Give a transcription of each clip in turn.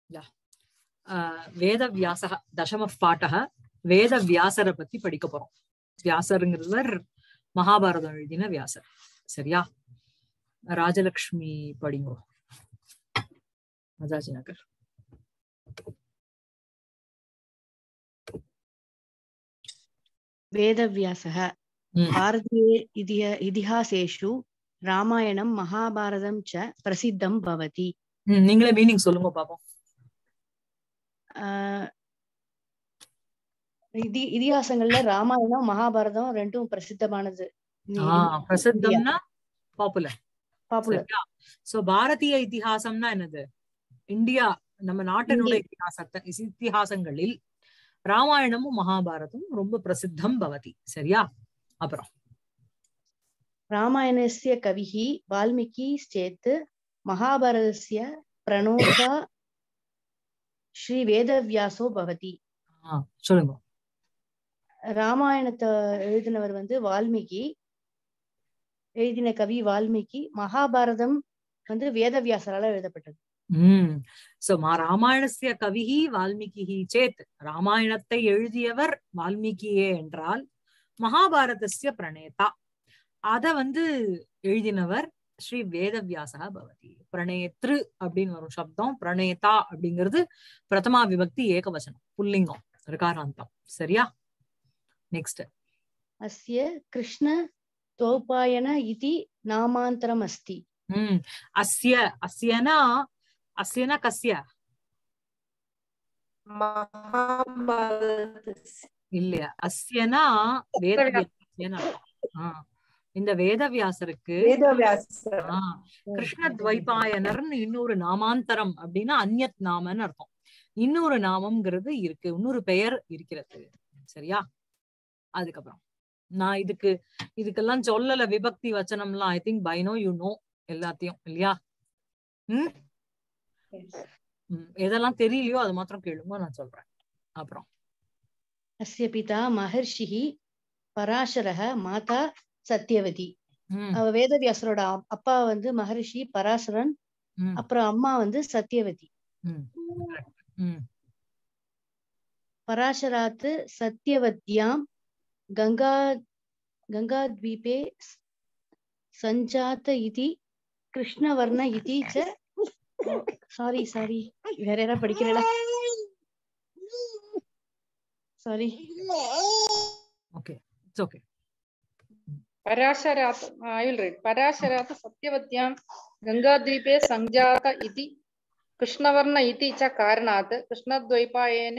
ஆஹ் வேதவியாசக தசம பாட்டக வேதவியாசரை பத்தி படிக்க போறோம் வியாசருங்கிறவர் மகாபாரதம் எழுதின வியாசர் சரியா ராஜலக்ஷ்மி படிங்கோ மஜாஜி நகர் वेदव्यासः ம். भारतीये इतिह- इतिहासेषु रामायणं महाभारतं च प्रसिद्धं भवति ம், நீங்களே மீனிங் சொல்லுங்க பாப்போம் ஆஹ் இதி இதிகாசங்கள்ல ராமாயணம் மகாபாரதம் ரெண்டும் பிரசித்தமானது ஆஹ் பிரசித்தம்னா பாப்புலர் பாப்புலர் சரியா சோ பாரதிய இதிகாசம்னா என்னது இந்தியா நம்ம நாட்டினுடைய இதிகாசத்தை இதிகாசங்களில் ராமாயணமும் மகாபாரதமும் ரொம்ப பிரசித்தம் பவதி சரியா அப்புறம் रामायणस्य कविः वाल्मीकिश्चेत् महाभारतस्य प्रणोता ஸ்ரீவேதவியாசோ பவதி ஆஹ் சொல்லுங்க ராமாயணத்தை எழுதினவர் வந்து வால்மீகி எழுதின கவி வால்மீகி மகாபாரதம் வந்து வேதவியாசரால எழுதப்பட்டது உம் சோ மா ராமாயணஸ்ய கவிஹி வால்மீகி சேத் ராமாயணத்தை எழுதியவர் வால்மீகியே என்றால் மகாபாரதஸ்ய பிரணேதா அத வந்து எழுதினவர் ஸ்ரீ வேதவியாசா பவதி பிரணேத்ரு அப்படின்னு வரும் சப்தம் பிரணேதா அப்படிங்கிறது பிரதமா விபக்தி ஏகவசனம் புல்லிங்கம் ரிகாராந்தம் சரியா நெக்ஸ்ட் அஸ்ய கிருஷ்ண தோபாயன இதி நாமாந்தரம் அஸ்தி உம் அஸ்ய அஸ்யனா அஸ்யனா கஸ்ய இல்லையா அஸ்யனா வேதவியாசன இந்த வேதவியாசருக்கு வேதவியாசர் ஆ, கிருஷ்ண துவைபாயனர்னு இன்னொரு நாமாந்தரம் அப்படின்னா அந்யத் நாமன்னு அர்த்தம் இன்னொரு நாமம்ங்கிறது இருக்கு இன்னொரு பெயர் இருக்கிறது சரியா அதுக்கப்புறம் நான் இதுக்கு இதுக்கெல்லாம் சொல்லல விபக்தி வச்சனம்லாம் I think by no you know எல்லாத்தையும் இல்லையா ம் ம், எதெல்லாம் தெரியலையோ அது மாத்திரம் கேளுங்க நான் சொல்றேன் அப்புறம் அஸ்ய பிதா மகர்ஷிஹி பராசரக மாதா சத்யவதி ம் அவ வேதவியாசரோட அப்- அப்பா வந்து மகரிஷி பராசரன் ம் அப்புறம் அம்மா வந்து சத்யவதி ம் ம் பராசராத் சத்யவத்யாம் கங்கா கங்காத்வீபே ஸ்- சஞ்சாத இதி கிருஷ்ணவர்ண இதி ச சாரி சாரி வேற யாரா படிக்கிறேடா சாரி ஓகே இட்ஸ் ஓகே पराशरात् ऐ विल् रीड् पराशरात् सत्यवत्यां गङ्गाद्वीपे सञ्जात इति कृष्णवर्ण इति च कारणात् कृष्णद्वैपायन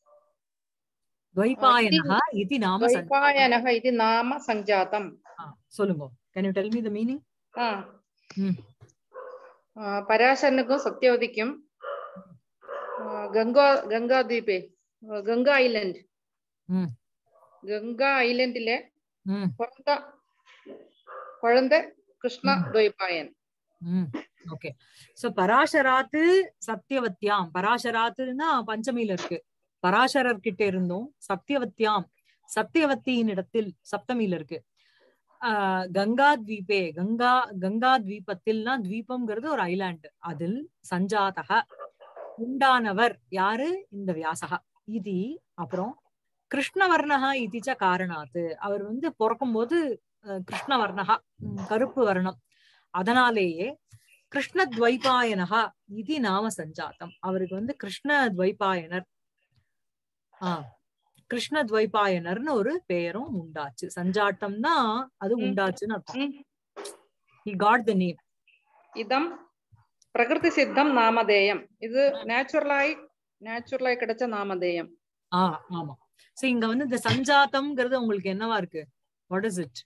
துவைபாயனஹ இது நாம சந்தி- द्वैपायनः इति नाम सञ्जातम् ஆ, சொல்லுங்க can you tell me the meaning ஆ. ம். ஆ, பராசரனுக்கும் சத்யவதிக்கும் ஆ, கங்கா கங்கா தீபே கங்கா ஐலண்ட் ம். கங்கா ஐலண்டிலே ம் பிறந்த குழந்தை கிருஷ்ண ம். துவைபாயன் ம் ஓகே சோ பராசராத்து சத்தியவத்தியாம் பராசராத்துன்னா பஞ்சமியில இருக்கு பராசரர் கிட்ட இருந்தும் சத்தியவத்தியாம் சத்தியவத்தியின் இடத்தில் சப்தமியில இருக்கு ஆஹ் கங்கா தீபே கங்கா கங்கா தீபத்தில்னா தீபம்ங்கிறது ஒரு ஐலாண்ட் அதில் சஞ்சாதக உண்டானவர் யாரு இந்த வியாசகா இது அப்புறம் கிருஷ்ணவர்ணகா இதிச்ச காரணாத்து அவர் வந்து பிறக்கும் போது கிருஷ்ணவர்ணகா ம், கருப்பு வர்ணம் அதனாலேயே கிருஷ்ண துவைபாயனகா இது நாம சஞ்சாத்தம் அவருக்கு வந்து கிருஷ்ண துவைபாயனர் ஆஹ் கிருஷ்ண துவைபாயனர்னு ஒரு பெயரும் உண்டாச்சு சஞ்சாட்டம்னா அது ம். உண்டாச்சுன்னு அர்த்தம் ம். he got the name இதம் பிரகிருதி சித்தம் நாமதேயம் இது நேச்சுரலாய் நேச்சுரலாய் கிடைச்ச நாமதேயம் ஆ ஆமா சோ இங்க வந்து இந்த சஞ்சாத்தம்ங்கிறது உங்களுக்கு என்னவா இருக்கு வாட் இஸ் இட்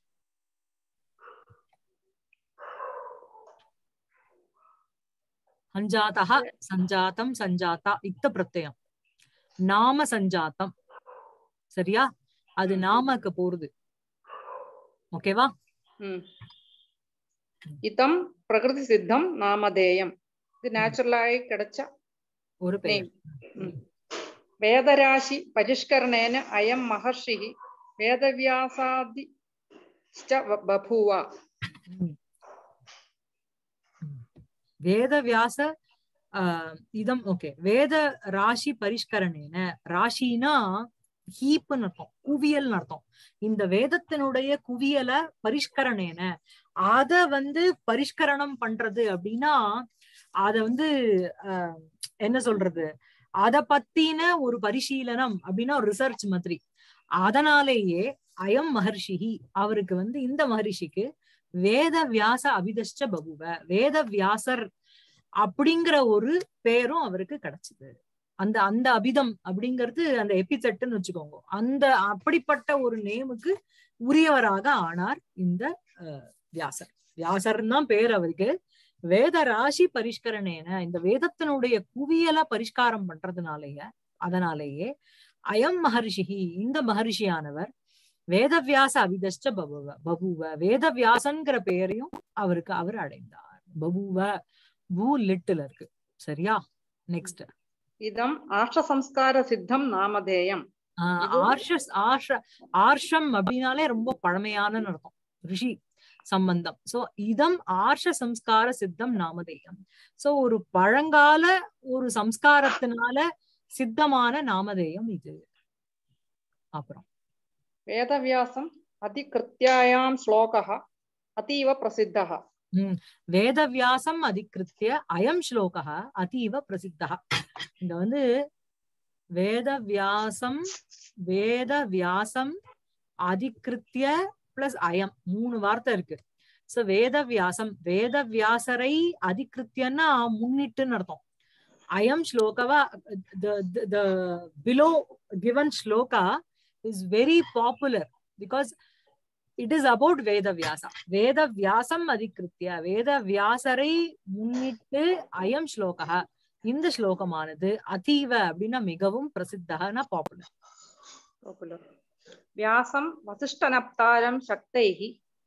சஞ்சாதா சஞ்சாத்தம் சஞ்சாத்தா இத்த பிரத்யம் நாம சஞ்சாத்தம் சரியா அது நாமக்கு போறது ஓகேவா ம். இதம் பிரகிருதி சித்தம் நாமதேயம் இது நேச்சுரலாய் கிடைச்ச ஒரு பெயர் ம். வேதராசி பரிஷ்கரணேன அயம் மகர்ஷி வேதவியாசாதி பபூவா ம். ம். வேதவியாச ஆஹ் இதம் ஓகே வேத ராசி பரிஷ்கரணேன ராசினா ஹீப்னு அர்த்தம் குவியல்னு அர்த்தம் இந்த வேதத்தினுடைய குவியல பரிஷ்கரணேன அத வந்து பரிஷ்கரணம் பண்றது அப்படின்னா அத வந்து ஆஹ் என்ன சொல்றது அத பத்தின ஒரு பரிசீலனம் அப்படின்னா ஒரு ரிசர்ச் மாதிரி அதனாலேயே அயம் மகர்ஷிஹி அவருக்கு வந்து இந்த மகரிஷிக்கு வேத வியாச அபிதஷ்ட பகுவ வேத வியாசர் அப்படிங்கிற ஒரு பேரும் அவருக்கு கிடைச்சது அந்த அந்த அபிதம் அப்படிங்கிறது அந்த எபிசெட்டுன்னு வச்சுக்கோங்க அந்த அப்படிப்பட்ட ஒரு நேமுக்கு உரியவராக ஆனார் இந்த அஹ், வியாசர் வியாசர்னு தான் பேர் அவருக்கு வேத ராசி பரிஷ்கரணேன இந்த வேதத்தினுடைய குவியல பரிஷ்காரம் பண்றதுனாலேயே அதனாலேயே அயம் மகர்ஷிஹி இந்த மகர்ஷியானவர் வேதவியாச அபிதஷ்ட பபுவ பபுவ வேதவியாசன்கிற பெயரையும் அவருக்கு அவர் அடைந்தார் பபுவ பூ லிட்டில் இருக்கு சரியா நெக்ஸ்ட் இதம் ஆஷ்டசம்ஸ்கார சித்தம் நாமதேயம் இது- ஆர்ஷ ஆர்ஷ ஆர்ஷம் அப்படின்னாலே ரொம்ப பழமையான அர்த்தம் ரிஷி சம்பந்தம் சோ இதம் ஆர்ஷ சம்ஸ்கார சித்தம் நாமதேயம் சோ ஒரு பழங்கால ஒரு சம்ஸ்காரத்தினால சித்தமான நாமதேயம் இது அப்புறம் வேதவியாசம் அதிகிருத்தியாயாம் ஸ்லோகः அத்தீவ பிரசித்தः வேதவியாசம் அதிகிருத்திய அயம் ஸ்லோகः அதீவ பிரசித்தः இந்த வந்து வேதவியாசம் வேதவியாசம் அதிகிருத்திய பிளஸ் அயம் மூணு வார்த்தை இருக்கு சோ வேதவியாசம் வேதவியாசரை அதிகிருத்தியன்னா முன்னிட்டுன்னு அர்த்தம் அயம் ஸ்லோகவா the below given sloka is very popular because it is about Vedavyasa வேதவியாசம் அதிகிருத்திய வேதவியாசரை முன்னிட்டு அயம் ஸ்லோகா இந்த ஸ்லோகமானது அதீவ அப்படின்னா மிகவும் பிரசித்தகனா பாப்புலர் popular. व्यासं वसिष्ठनप्तारं शक्तैः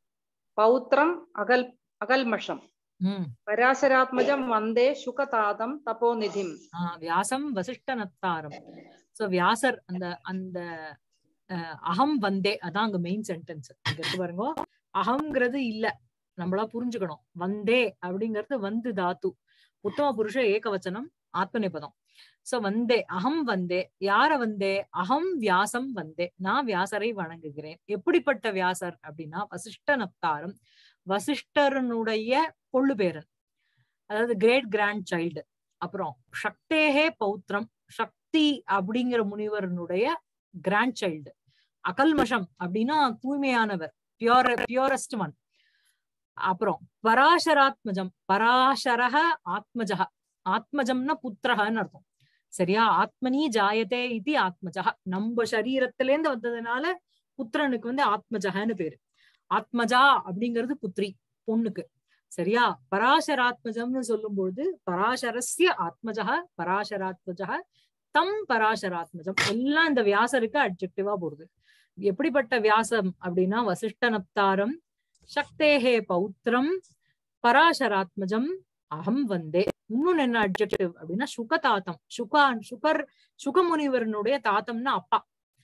पौत्रम् अगल् अगल्मषम् உம் पराशरात्मजं वन्दे शुकतातं तपोनिधिम् ஆஹ் வியாசம் வசிஷ்ட நத்தாரம் சோ வியாசர் அந்த அந்த அஹ், அகம் வந்தே அதான் அங்க மெயின் சென்டென்ஸ் இருக்கு பாருங்க அகம்ங்கிறது இல்ல நம்மளா புரிஞ்சுக்கணும் வந்தே அப்படிங்கிறது வந்து தாத்து உத்தம புருஷ ஏகவச்சனம் ஆத்மநேபதம் சோ வந்தே அகம் வந்தே யார வந்தே அகம் வியாசம் வந்தே நான் வியாசரை வணங்குகிறேன் எப்படிப்பட்ட வியாசர் அப்படின்னா வசிஷ்ட நப்தாரம் வசிஷ்டரனுடைய கொள்ளு பேரன் அதாவது கிரேட் கிராண்ட் சைல்டு அப்புறம் சக்தேகே பௌத்திரம் சக்தி அப்படிங்கிற முனிவரனுடைய கிராண்ட் சைல்டு அகல்மஷம் அப்படின்னா தூய்மையானவர் பியோர பியோரஸ்ட் ஒன் அப்புறம் பராசராத்மஜம் பராசரக ஆத்மஜக ஆத்மஜம்னா புத்திரகன்னு அர்த்தம் சரியா ஆத்மனி ஜாயதே இது ஆத்மஜக நம்ம சரீரத்துல இருந்து வந்ததுனால புத்திரனுக்கு வந்து ஆத்மஜகன்னு பேரு ஆத்மஜா அப்படிங்கிறது புத்ரி பொண்ணுக்கு சரியா பராசராத்மஜம்னு சொல்லும்பொழுது பராசரஸ்ய ஆத்மஜக பராசராத்மஜக தம் பராசராத்மஜம் எல்லாம் இந்த வியாசருக்கு அட்ஜெக்டிவா போடுது எப்படிப்பட்ட வியாசம் அப்படின்னா வசிஷ்ட நப்தாரம் சக்தேகே பௌத்திரம் பராசராத்மஜம் அகம் வந்தே இன்னொன்னு என்ன அட்ஜெக்டிவ் அப்படின்னா சுகதாத்தம் சுகா சுகர் சுகமுனிவரனுடைய தாத்தம்னா அப்பா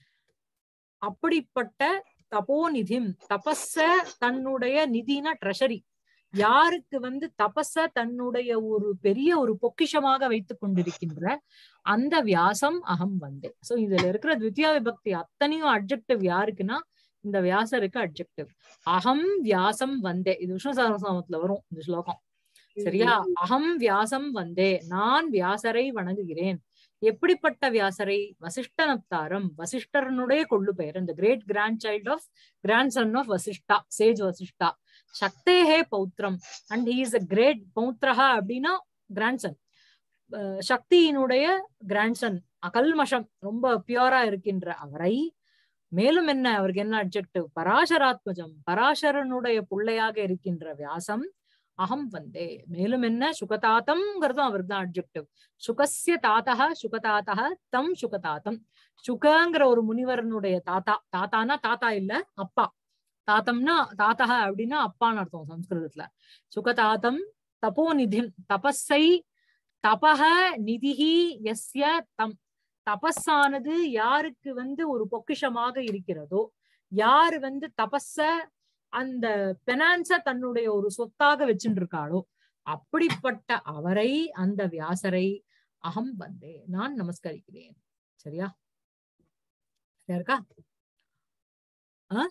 அப்படிப்பட்ட தபோநிதிம் தபஸ தன்னுடைய நிதினா ட்ரெஷரி யாருக்கு வந்து தபஸ தன்னுடைய ஒரு பெரிய ஒரு பொக்கிஷமாக வைத்துக் கொண்டிருக்கின்ற அந்த வியாசம் அகம் வந்தேன் சோ இதுல இருக்கிற த்வித்தியா விபக்தி அத்தனையும் அட்ஜெக்டிவ் யாருக்குன்னா இந்த வியாசருக்கு அட்ஜெக்டிவ் அகம் வியாசம் வந்தே இது விஷ்ணு சகஸ்ரநாமத்துல வரும் இந்த ஸ்லோகம் சரியா அகம் வியாசம் வந்தே நான் வியாசரை வணங்குகிறேன் எப்படிப்பட்ட வியாசரை வசிஷ்டனப்தாரம் வசிஷ்டரனுடைய கொள்ளு பெயர் இந்த great grand child of grand son of Vasishta sage Vasishta சக்தேஹே பௌத்திரம் and he is a great பௌத்ரஹா அப்படின்னா கிராண்ட்சன் சக்தியினுடைய கிராண்ட்சன் அகல்மஷம் ரொம்ப பியூரா இருக்கின்ற அவரை மேலும் என்ன அவருக்கு என்ன அப்ஜெக்டிவ் பராசராத்மஜம் பராசரனுடைய பிள்ளையாக இருக்கின்ற வியாசம் அகம் வந்தே மேலும் என்ன சுகதாத்தம்ங்கிறதும் அவருக்கு தான் அப்ஜெக்டிவ் சுகசிய தாத்தா சுகதாத்தா தம் சுகதாத்தம் சுகங்கிற ஒரு முனிவரனுடைய தாத்தா தாத்தானா தாத்தா இல்ல அப்பா தாத்தம்னா தாத்தா அப்படின்னா அப்பான்னு அர்த்தம் சம்ஸ்கிருதத்துல சுகதாத்தம் தபோநிதிம் தபஸை தபக நிதிஹி எஸ்ய தம் தபஸானது யாருக்கு வந்து ஒரு பொக்கிஷமாக இருக்கிறதோ யாரு வந்து தபஸ அந்த பெனான்ஸ தன்னுடைய ஒரு சொத்தாக வச்சுட்டு இருக்காளோ அப்படிப்பட்ட அவரை அந்த வியாசரை அகம் வந்தே நான் நமஸ்கரிக்கிறேன் சரியா சரியா இருக்கா ஆ?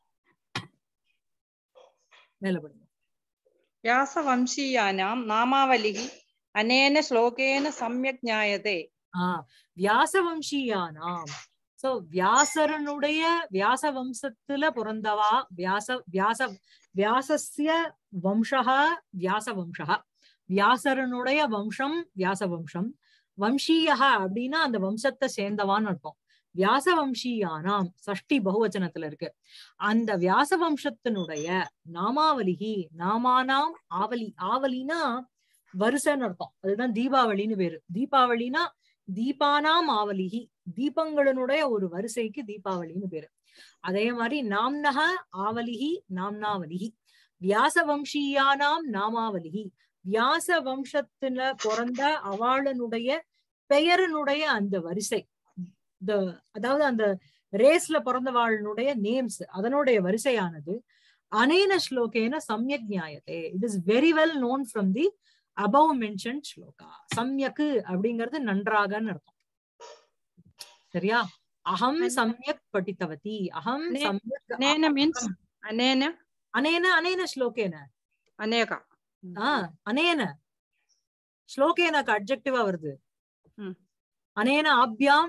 மேல படிங்க व्यासवंशीयानां नामावलिः अनेन श्लोकेन सम्यक् ज्ञायते ஆஹ் வியாசவம்சீயானாம் சோ வியாசரனுடைய வியாச வம்சத்துல பிறந்தவா வியாச வியாச வியாசஸ்ய வம்சः வியாச வம்சः வியாசரனுடைய வம்சம் வியாச வம்சம் வம்சீயா அப்படின்னா அந்த வம்சத்தை சேர்ந்தவான்னு அர்த்தம் வியாச வம்சீயானாம் சஷ்டி பகுவச்சனத்துல இருக்கு அந்த வியாச வம்சத்தினுடைய நாமாவலிகி நாமானாம் ஆவலி ஆவலினா வருஷன்னு அர்த்தம் அதுதான் தீபாவளின்னு பேரு தீபாவளினா தீபானாம் ஆவலிகி தீபங்களினுடைய ஒரு வரிசைக்கு தீபாவளின்னு பேரு அதே மாதிரி நாம்னக ஆவலிகி நாம்னாவலிகி வியாச வம்சீயானாம் நாமாவலிகி வியாச வம்சத்துல பிறந்த அவளனுடைய பெயரினுடைய அந்த வரிசை the அதாவது அந்த ரேஸ்ல பிறந்தவாளுடைய நேம்ஸ் அதனுடைய வரிசையானது அனேன ஸ்லோகேன சம்யக் நியாயத்தே it is very well known from the above mention sloka சம்யக்கு அப்படிங்கிறது நன்றாகன்னு அர்த்தம் சரியா அகம் அனே- சம்யக் படித்தவதி அகம் அனே- சம்யக் अनेन मीन्स् अनेन அனேன அனேன ஸ்லோகேன अनेक ஆஹ் அனேன ஸ்லோகேனக்கு அப்ஜெக்டிவா வருது ம். அனேன ஆப்யாம்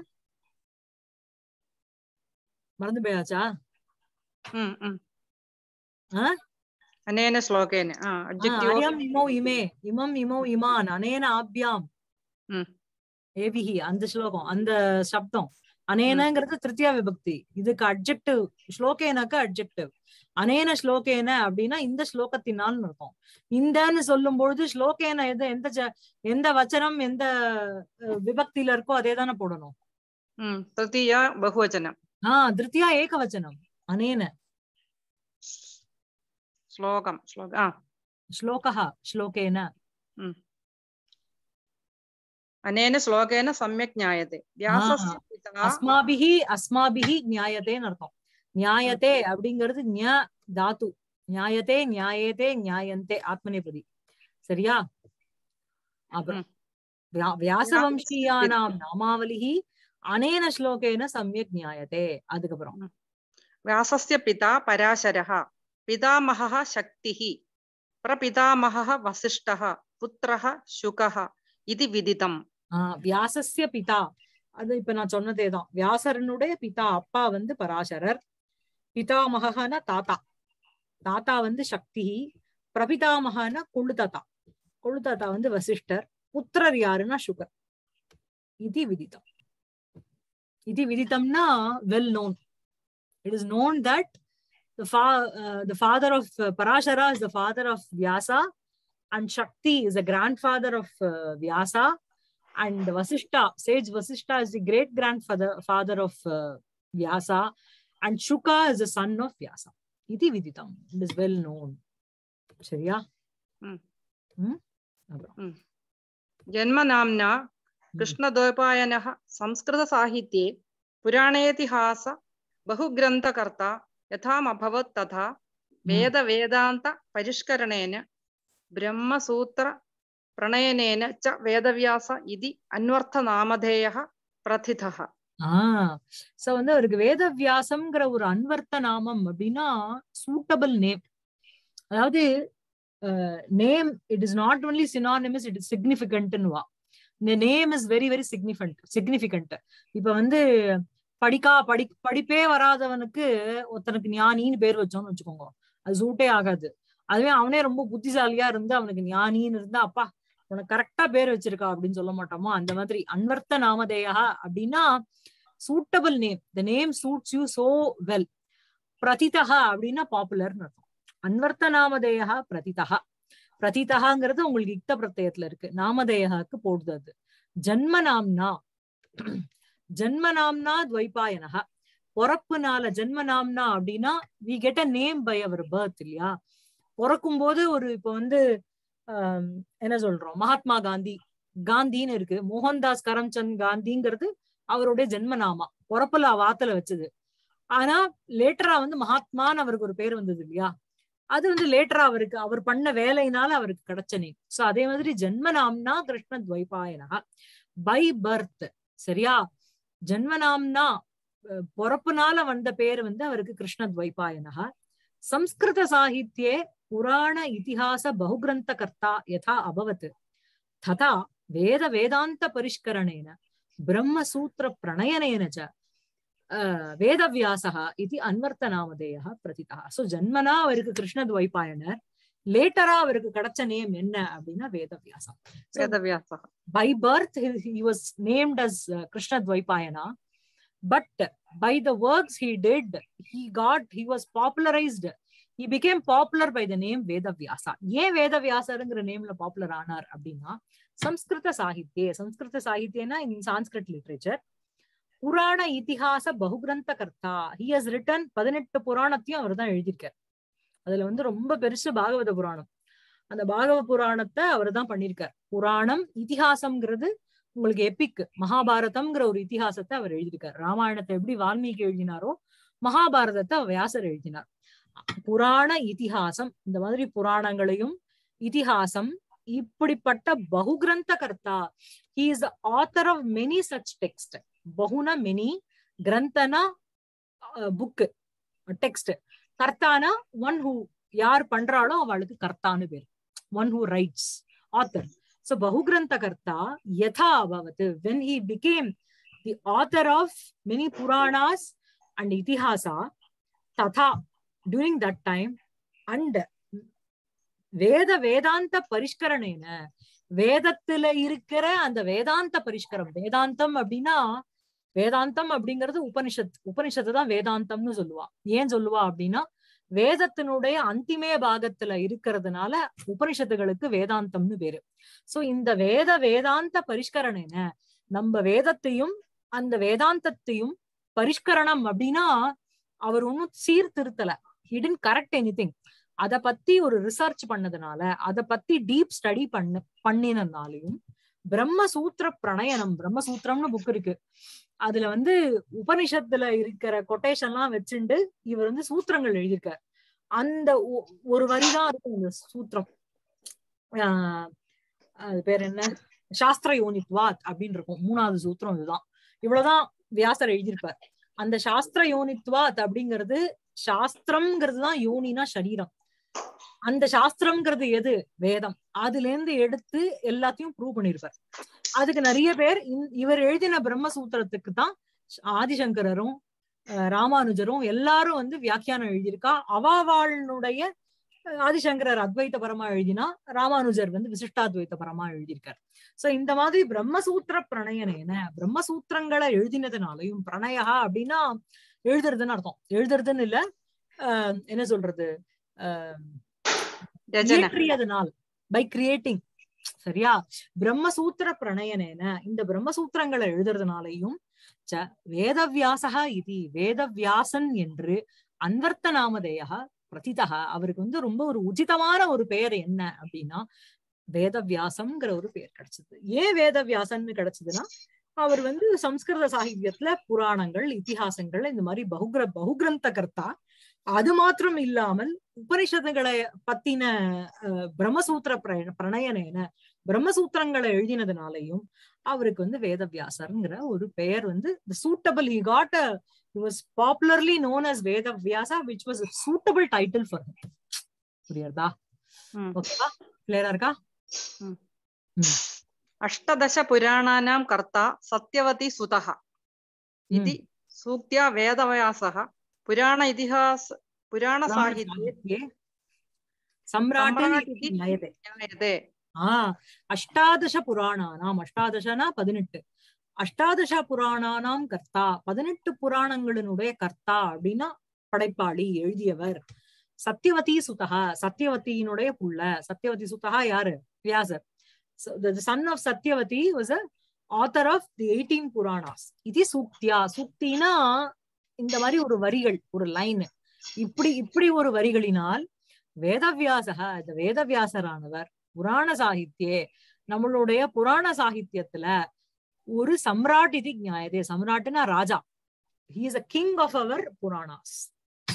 மறந்து போயாச்சா ம், ம். ஆ? अनेन श्लोकेन ஆ, अब्जेक्टिव् அயம் இமோ இமே இமம் இமோ இமான் அனேன ஆப்யாம் ம். ஏபிஹி அந்த ஸ்லோகம் அந்த சப்தம் அனேனங்கிறது திருத்தியா விபக்தி இதுக்கு அட்ஜெக்டிவ் ஸ்லோகேனக்கு அட்ஜெக்டிவ் அனேன ஸ்லோகேன அப்படின்னா இந்த ஸ்லோகத்தினால் அர்த்தம் இந்தன்னு சொல்லும் பொழுது ஸ்லோகேன எது எந்த ஜ- எந்த வச்சனம் எந்த அஹ், விபக்தியில இருக்கோ அதே தானே போடணும் तृतीया बहुवचनं ஆஹ் திருத்தியா ஏகவச்சனம் அனேன श्लोकं श्लोक आ, ஸ்லோகா ஸ்லோகேன अनेन श्लोकेन सम्यक् ज्ञायते व्यासस्य पिता அஸ்மாபிஹி அஸ்மாபிஹி நியாயத்தேன்னு அர்த்தம் நியாயத்தே அப்படிங்கிறது ஞ தாத்து நியாயத்தே நியாயத்தே நியாயந்தே ஆத்மநேபதி சரியா அப்புறம் ம். வியா- வியாசவம்சீயானாம் நாமாவலிஹி அனேன ஸ்லோகேன சம்யக் நியாயத்தே அதுக்கப்புறம் व्यासस्य पिता पराशरः पितामहः शक्तिः प्रपितामहः वसिष्ठः पुत्रः शुकः इति विदितम् ஆஹ் வியாசஸ்ய பிதா அது இப்ப நான் சொன்னதேதான் வியாசரனுடைய பிதா அப்பா வந்து பராசரர் பிதாமகன தாத்தா தாத்தா வந்து சக்தி பிரபிதாமகன கொள்ளு தாத்தா கொள்ளு தாத்தா வந்து வசிஷ்டர் புத்திரர் யாருன்னா சுகர் இது விதித்தம் இது விதித்தம்னா well known it is known that the, fa- uh, the father of uh, Parashara is the father of Vyasa, and Shakti is the grandfather of uh, Vyasa, and Vasishta, sage Vasishta is the great grandfather father of uh, Vyasa, and Shuka is the son of Vyasa. Iti viditam. It is well known. சரியா ம். ம்? அப்புறம் जन्मनाम्ना कृष्णद्वैपायनः संस्कृतसाहित्ये पुराणेतिहास बहुग्रन्थकर्ता यथामभवत् तथा वेदवेदान्तपरिष्करणेन ब्रह्मसूत्रप्रणयनेन च वेदव्यास इति अन्वर्थनामधेयः प्रथितः ஆஹ் so வந்து அவருக்கு வேதவியாசம்ங்கிற ஒரு அன்வர்த்த நாமம் அப்படின்னா சூட்டபிள் நேம் அதாவது name it is not only synonymous it is சிக்னிபிகன்ட்னு வா இந்த name is very very significant significant இப்ப வந்து படிக்கா படி படிப்பே வராதவனுக்கு ஒருத்தனுக்கு ஞானின்னு பேர் வச்சோம்னு வச்சுக்கோங்க அது சூட்டே ஆகாது அதுவே அவனே ரொம்ப புத்திசாலியா இருந்து அவனுக்கு ஞானின்னு இருந்தா அப்பா உனக்கு கரெக்டா பேர் வச்சிருக்கா அப்படின்னு சொல்ல மாட்டோமா அந்த மாதிரி அன்வர்த்த நாமதேயா அப்படின்னா suitable name the name suits you so well பிரதிதா அப்படின்னா பாப்புலர்னு அர்த்தம் அன்வர்த்த நாமதேயா பிரதிதா பிரதிதகாங்கிறது உங்களுக்கு யுக்த பிரत्यயத்துல இருக்கு நாமதேயாக்கு போடுது அது ஜன்ம நாம்னா ஜன்ம நாம்னா துவைபாயனக பிறப்புனால ஜென்ம நாம்னா அப்படின்னா we get a name by our birth இல்லையா பிறக்கும் போது ஒரு இப்ப வந்து ஆஹ் என்ன சொல்றோம் மகாத்மா காந்தி காந்தின்னு இருக்கு மோகன்தாஸ் கரம்சந்த் காந்திங்கிறது அவருடைய ஜென்ம நாமா பிறப்புல வாத்துல வச்சது ஆனா லேட்டரா வந்து மகாத்மான்னு அவருக்கு ஒரு பேர் வந்தது இல்லையா அது வந்து லேட்டரா அவருக்கு அவர் பண்ண வேலையினால அவருக்கு கிடைச்ச நேம் சோ அதே மாதிரி ஜென்மநாம்னா கிருஷ்ண துவைபாயனா பை பர்த் சரியா ஜென்மநாம்னா அஹ், பொறப்புனால வந்த பேர் வந்து அவருக்கு கிருஷ்ண துவைபாயனா சம்ஸ்கிருத சாகித்யே புராண இதிகாச பகுகிரந்த கர்த்தா யதா அபவத் ததா வேத வேதாந்த பரிஷ்கரணேன பிரம்மசூத்திர பிரணயனேன ச அஹ், வேதவியாசः இது அன்வர்த்த நாமதேயः பிரதிதா சோ ஜன்மனா அவருக்கு கிருஷ்ண துவைபாயனர் லேட்டரா அவருக்கு கிடைச்ச நேம் என்ன அப்படின்னா வேதவியாசம் So, वेदव्यासः by birth he, he was named as uh, krishna dvaipayana but by the works he did he got he was popularized he became popular by the name vedavyasa ஏன் வேதவியாசருங்கிற நேம்ல popular ஆனார் அப்படின்னா சம்ஸ்கிருத சாகித்யே சம்ஸ்கிருத சாகித்யனா இன் Sanskrit literature புராண இதிகாச பகுகிரந்த கர்த்தா he has return பதினெட்டு புராணத்தையும் அவர் தான் எழுதியிருக்கார் அதுல வந்து ரொம்ப பெருசு பாகவத புராணம் அந்த பாகவ புராணத்தை அவர் தான் பண்ணியிருக்கார் புராணம் இதிகாசம்ங்கிறது உங்களுக்கு எபிக் மகாபாரதம்ங்கிற ஒரு இதிகாசத்தை அவர் எழுதியிருக்கார் ராமாயணத்தை எப்படி வால்மீகி எழுதினாரோ மகாபாரதத்தை வியாசர் எழுதினார் புராண இதிகாசம் இந்த மாதிரி புராணங்களையும் இதிகாசம் இப்படிப்பட்ட பகுகிரந்த கர்த்தா he is author of many such text பகுன மெனி கிரந்தனா புக் டெக்ஸ்ட் கர்த்தானா ஒன் ஹூ யார் பண்றாளோ அவளுக்கு கர்த்தான்னு பேர் one who writes author so bahugrantha karta yatha abhavat when he became the author of many puranas and itihasa tatha during that time and வேத வேதாந்த பரிஷ்கரணேன வேதத்துல இருக்கிற அந்த வேதாந்த பரிஷ்கரம் வேதாந்தம் அப்படின்னா வேதாந்தம் அப்படிங்கிறது உபனிஷத் உபனிஷத்து தான் வேதாந்தம்னு சொல்லுவா ஏன் சொல்லுவா அப்படின்னா வேதத்தினுடைய அந்திமே பாகத்துல இருக்கிறதுனால உபனிஷத்துகளுக்கு வேதாந்தம்னு பேரு சோ இந்த வேத வேதாந்த பரிஷ்கரணேன நம்ம வேதத்தையும் அந்த வேதாந்தத்தையும் பரிஷ்கரணம் அப்படின்னா அவர் ஒன்னும் சீர்திருத்தல ஹிடன் கரெக்ட் எனி திங் அத பத்தி ஒரு ரிசர்ச் பண்ணதுனால அத பத்தி டீப் ஸ்டடி பண்ண பண்ணினதுனாலையும் பிரம்மசூத்திர பிரணயனம் பிரம்மசூத்திரம்னு புக் இருக்கு அதுல வந்து உபனிஷத்துல இருக்கிற கொட்டேஷன்லாம் வச்சுண்டு இவர் வந்து சூத்திரங்கள் எழுதியிருக்கார் அந்த ஒ- ஒரு வரிதான் இருக்கும் இந்த சூத்திரம் ஆஹ் அது பேர் என்ன சாஸ்திர யோனித்வாத் அப்படின்னு இருக்கும் மூணாவது சூத்திரம் இதுதான் இவ்வளவுதான் வியாசர் எழுதியிருப்பார் அந்த சாஸ்திர யோனித்வாத் அப்படிங்கிறது சாஸ்திரம்ங்கிறது தான் யோனினா சரீரம் அந்த சாஸ்திரம்ங்கிறது எது வேதம் அதுல இருந்து எடுத்து எல்லாத்தையும் ப்ரூவ் பண்ணிருப்பார் அதுக்கு நிறைய பேர் இந்த- இவர் எழுதின பிரம்மசூத்திரத்துக்கு தான் ஆதிசங்கரரும் அஹ், ராமானுஜரும் எல்லாரும் வந்து வியாக்கியானம் எழுதியிருக்கா அவாவாளுடைய அஹ், ஆதிசங்கரர் அத்வைத பரமா எழுதினா ராமானுஜர் வந்து விசிஷ்டாத்வைத பரமா எழுதியிருக்கார் சோ இந்த மாதிரி பிரம்மசூத்திர பிரணயனேன பிரம்மசூத்திரங்களை எழுதினதுனாலையும் பிரணயா அப்படின்னா எழுதுறதுன்னு அர்த்தம் எழுதுறதுன்னு இல்ல ஆஹ், என்ன சொல்றது ஆஹ், രചന இயற்றியதனால் பை கிரியேட்டிங் சரியா பிரம்மசூத்திர பிரணயனேன இந்த பிரம்மசூத்திரங்களை எழுதுறதுனாலையும் ச வேதவியாசகா இது வேதவியாசன் என்று அன்வர்த்த நாமதேயா பிரதிதா அவருக்கு வந்து ரொம்ப ஒரு உச்சிதமான ஒரு பெயர் என்ன அப்படின்னா வேதவியாசம்ங்கிற ஒரு பெயர் கிடைச்சது ஏன் வேதவியாசன்னு கிடைச்சதுன்னா அவர் வந்து சம்ஸ்கிருத சாகித்யத்துல புராணங்கள் இதிகாசங்கள் இந்த மாதிரி பகுகிர பகுகிரந்த கர்த்தா அது மாத்திரம் இல்லாமல் உபனிஷத்துகளை பத்தின அஹ், பிரம்மசூத்திர பிர- பிரணயனேன பிரம்மசூத்திரங்களை எழுதினதுனாலையும் அவருக்கு வந்து வேதவியாசர்ங்கிற ஒரு பெயர் வந்து suitable he got was popularly known as Vedavyasa which was suitable title for புரியுறதா ம். ஓகேவா கிளியரா இருக்கா अष्टदश पुराणानां कर्ता सत्यवती सुतः इति सूक्त्या वेदव्यासः पुराण इतिहास पुराणसाहित्ये சம்ராட் सम्राट् इति நயதே ज्ञायते ஆஹ் அஷ்டாதச புராணானாம் அஷ்டாதசனா பதினெட்டு அஷ்டாதச புராணானாம் கர்த்தா பதினெட்டு புராணங்களினுடைய கர்த்தா அப்படின்னா படைப்பாளி எழுதியவர் சத்யவதி சுதகா சத்யவதியினுடைய புள்ள சத்யவதி சுதகா யாரு Vyasar son of Satyavati was a author of the eighteen Puranas இது சூக்தியா சூக்தினா இந்த மாதிரி ஒரு வரிகள் ஒரு லைன் இப்படி இப்படி ஒரு வரிகளினால் வேதவியாசக இந்த வேதவியாசரானவர் புராண சாகித்யே நம்மளுடைய புராண சாகித்யத்துல ஒரு சம்ராட் இது நியாயதே சம்ராட்னா ராஜா he is a king of our Puranas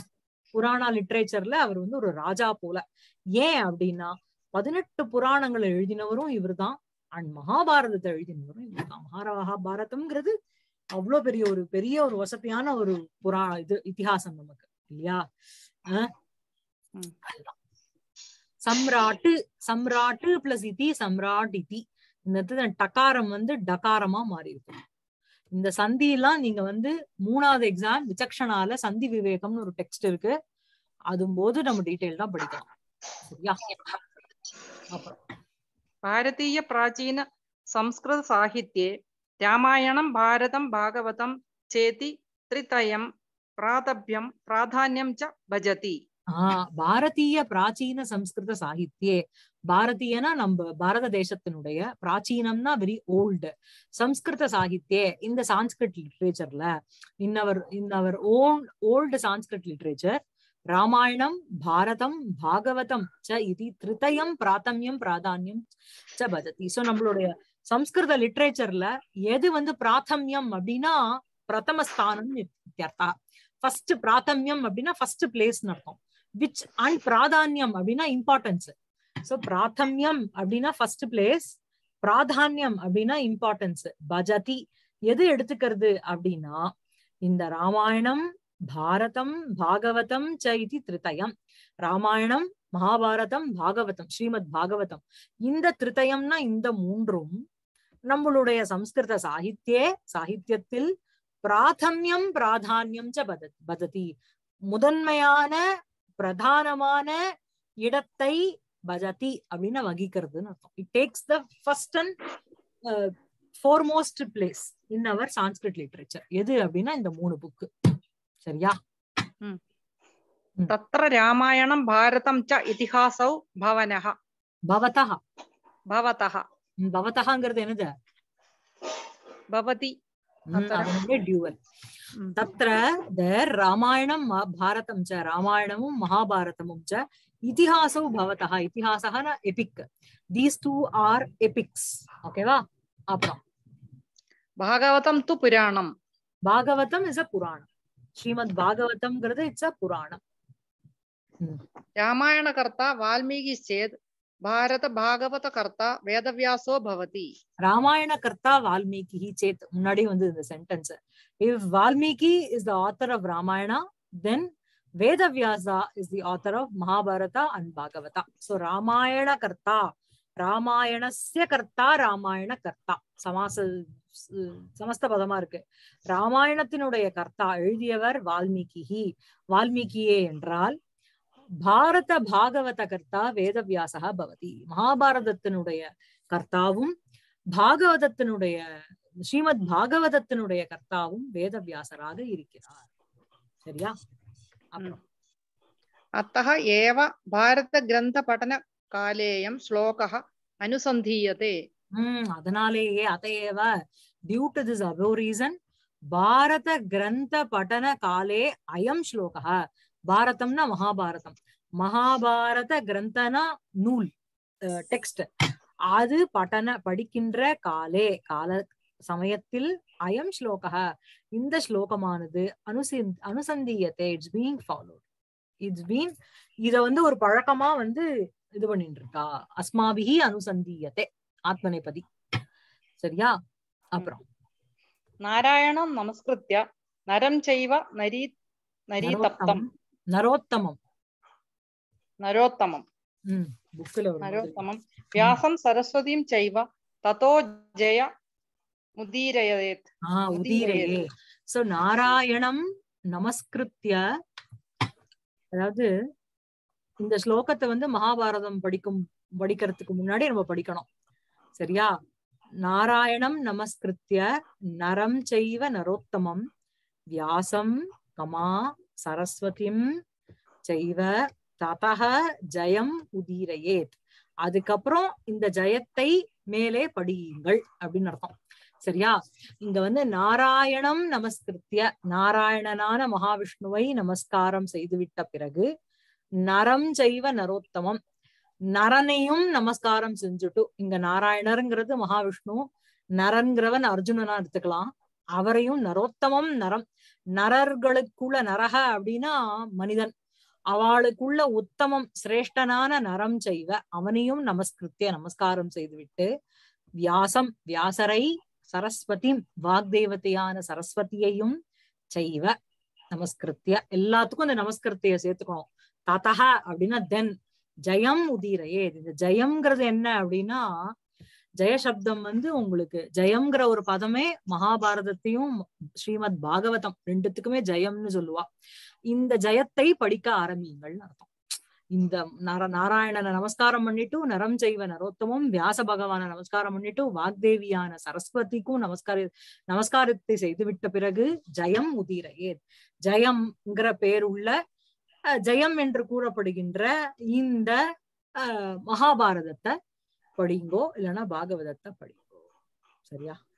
Purana லிட்ரேச்சர்ல அவர் வந்து ஒரு ராஜா போல ஏன் அப்படின்னா பதினெட்டு புராணங்களை எழுதினவரும் இவர்தான் அண்ட் மகாபாரதத்தை எழுதினவரும் இவர்தான் மகாபாரதம்ங்கிறது அவ்வளவு பெரிய ஒரு பெரிய ஒரு வசதியான ஒரு புரா இது இதிகாசம் நமக்கு இல்லையா அஹ் ம். அதுதான். சம்ராட்டு சம்ராட்டு பிளஸ் இதி சம்ராட் இதி இந்த இடத்துல டகாரம் வந்து டகாரமா மாறி இருக்கும் இந்த சந்தி எல்லாம் நீங்க வந்து மூணாவது எக்ஸாம் விசக்ஷனால சந்தி விவேகம்னு ஒரு டெக்ஸ்ட் இருக்கு அதும் போது நம்ம டீடைல் தான் படிக்கலாம் சரியா அப்புறம் भारतीय प्राचीन संस्कृत साहित्ये रामायणं भारतं भागवतं चेति त्रितयं प्रातभ्यं प्राधान्यं च भजति ஆஹ் பாரதிய பிராச்சீன சம்ஸ்கிருத சாகித்யே பாரதியனா நம்ம பாரத தேசத்தினுடைய பிராச்சீனம்னா வெரி ஓல்டு சம்ஸ்கிருத சாகித்யே இந்த சான்ஸ்கிரிட் லிட்ரேச்சர்ல in our in our own old Sanskrit literature Ramayanam Bharatam Bhagavatam ச இது திருத்தயம் பிராத்தமியம் பிராதானியம் ச பஜதி சோ நம்மளுடைய சம்ஸ்கிருத லிட்ரேச்சர்ல எது வந்து பிராத்தமியம் அப்படின்னா பிரதம ஸ்தானம் இத்தியர்த்தா ஃபர்ஸ்ட் பிராத்தமியம் அப்படின்னா ஃபர்ஸ்ட் பிளேஸ் அர்த்தம் விச் அண்ட் பிராதானியம் அப்படின்னா இம்பார்ட்டன்ஸ் சோ பிராத்தமியம் அப்படின்னா ஃபர்ஸ்ட் பிளேஸ் பிராதானியம் அப்படின்னா இம்பார்ட்டன்ஸ் பஜதி எது எடுத்துக்கிறது அப்படின்னா இந்த ராமாயணம் பாரதம் பாகவதம் ச இது திருத்தயம் ராமாயணம் மகாபாரதம் பாகவதம் ஸ்ரீமத் பாகவதம் இந்த திருத்தயம்னா இந்த மூன்றும் நம்மளுடைய சம்ஸ்கிருத சாகித்யே சாகித்யத்தில் பிராதமியம் பிராதானியம் ச பத பததி முதன்மையான பிரதானமான இடத்தை பஜதி அப்படின்னு வகிக்கிறதுன்னு அர்த்தம் it takes the first and foremost place in our Sanskrit literature எது அப்படின்னா இந்த மூணு புக்கு சரியா तत्र रामायणं भारतं च इतिहासौ भवनः பவதா भवतः பவதகாங்கிறது என்னது भवति ம், அத்தனை. அதனுடைய டியூவல் ம். தத்ர தேர் ராமாயணம் ம- பாரதம் ச ராமாயணமும் மகாபாரதமும் ச இதிஹாசௌ பவதः இதிஹாசः epic these two are epics ஓகேவா அப்புறம் भागवतं तु पुराणं பாகவதம் இஸ் அ புராணம் ஸ்ரீமத் பாகவதம்ங்கிறது இட்ஸ் அ புராணம் रामायणकर्ता वाल्मीकिश्चेत् भारतभागवतकर्ता वेदव्यासो भवति ராமாயண கர்த்தா வால்மீகி சேத் முன்னாடி வந்து இந்த sentence if Valmiki is the author of Ramayana then Vedavyasa is the author of Mahabharata and Bhagavata so Ramayana கர்த்தா ராமாயணஸ்ய கர்த்தா ராமாயண கர்த்தா சமாச ஸ்- சமஸ்த பதமா இருக்கு ராமாயணத்தினுடைய கர்த்தா எழுதியவர் வால்மீகி வால்மீகியே என்றால் பாரத பாகவத கர்த்தா வேதவியாசா பவதி மகாபாரதத்தினுடைய கர்த்தாவும் பாகவதத்தினுடைய ஸ்ரீமத் பாகவதத்தினுடைய கர்த்தாவும் வேதவியாசராக இருக்கிறார் சரியா அப்புறம் अतः एव भारतग्रन्थपठनकालेऽयं श्लोकः अनुसन्धीयते உம் அதனாலேயே அதையேவ due to this above reason Bharata கிரந்த பட்டன காலே அயம் ஸ்லோகா பாரதம்னா மகாபாரதம் மகாபாரத கிரந்தனா நூல் டெக்ஸ்ட் அது பட்டன படிக்கின்ற காலே கால சமயத்தில் அயம் ஸ்லோகா இந்த ஸ்லோகமானது அனுசி அனுசந்தியத்தை it's being followed it's been இத வந்து ஒரு பழக்கமா வந்து இது பண்ணிட்டு இருக்கா அஸ்மாபிஹி அனுசந்தியத்தை ஆத்மநேபதி சரியா அப்புறம் नारायणं नमस्कृत्य नरं चैव नरी नरीतप्तं நரோத்தமம் नरोत्तमं உம் புக்ல ஒரு மாதிரி. नरोत्तमं व्यासं सरस्वतीं चैव ततो जय मुदीरयेत् ஆஹ் உதீரையே சோ நாராயணம் நமஸ்கிருத்ய அதாவது இந்த ஸ்லோகத்தை வந்து மகாபாரதம் படிக்கும் படிக்கிறதுக்கு முன்னாடி நம்ம படிக்கணும் சரியா நாராயணம் நமஸ்கிருத்ய நரம் செய்வ நரோத்தமம் வியாசம் கமா சரஸ்வதிம் செய்வ ததக ஜெயம் உதீரையேத் அதுக்கப்புறம் இந்த ஜெயத்தை மேலே படியுங்கள் அப்படின்னு அர்த்தம் சரியா இங்க வந்து நாராயணம் நமஸ்கிருத்திய நாராயணனான மகாவிஷ்ணுவை நமஸ்காரம் செய்துவிட்ட பிறகு நரம் செய்வ நரோத்தமம் நரனையும் நமஸ்காரம் செஞ்சுட்டு இங்க நாராயணருங்கிறது மகாவிஷ்ணு நரன்கிறவன் அர்ஜுனனா எடுத்துக்கலாம் அவரையும் நரோத்தமம் நரம் நரர்களுக்குள்ள நரக அப்படின்னா மனிதன் அவளுக்குள்ள உத்தமம் சிரேஷ்டனான நரம் செய்வ அவனையும் நமஸ்கிருத்திய நமஸ்காரம் செய்துவிட்டு வியாசம் வியாசரை சரஸ்வதி வாக்தேவதையான சரஸ்வதியையும் செய்வ நமஸ்கிருத்திய எல்லாத்துக்கும் இந்த நமஸ்கிருத்திய சேர்த்துக்கணும் ததா அப்படின்னா தென் ஜெயம் உதீரையே இந்த ஜெயம்ங்கிறது என்ன அப்படின்னா ஜெயசப்தம் வந்து உங்களுக்கு ஜெயம்ங்கிற ஒரு பதமே மகாபாரதத்தையும் ஸ்ரீமத் பாகவதம் ரெண்டுத்துக்குமே ஜெயம்னு சொல்லுவா இந்த ஜெயத்தை படிக்க ஆரம்பிங்கள்னு அர்த்தம் இந்த நார நாராயணனை நமஸ்காரம் பண்ணிட்டு நரம் செய்வ நரோத்தமும் வியாச பகவான நமஸ்காரம் பண்ணிட்டு வாக்தேவியான சரஸ்வதிக்கும் நமஸ்கார நமஸ்காரத்தை செய்துவிட்ட பிறகு ஜெயம் உதிரையே ஜெயம்ங்கிற பேருள்ள அஹ், ஜெயம் என்று கூறப்படுகின்ற இந்த அஹ், மகாபாரதத்தை படிங்கோ இல்லைன்னா பாகவதத்தை படிங்கோ சரியா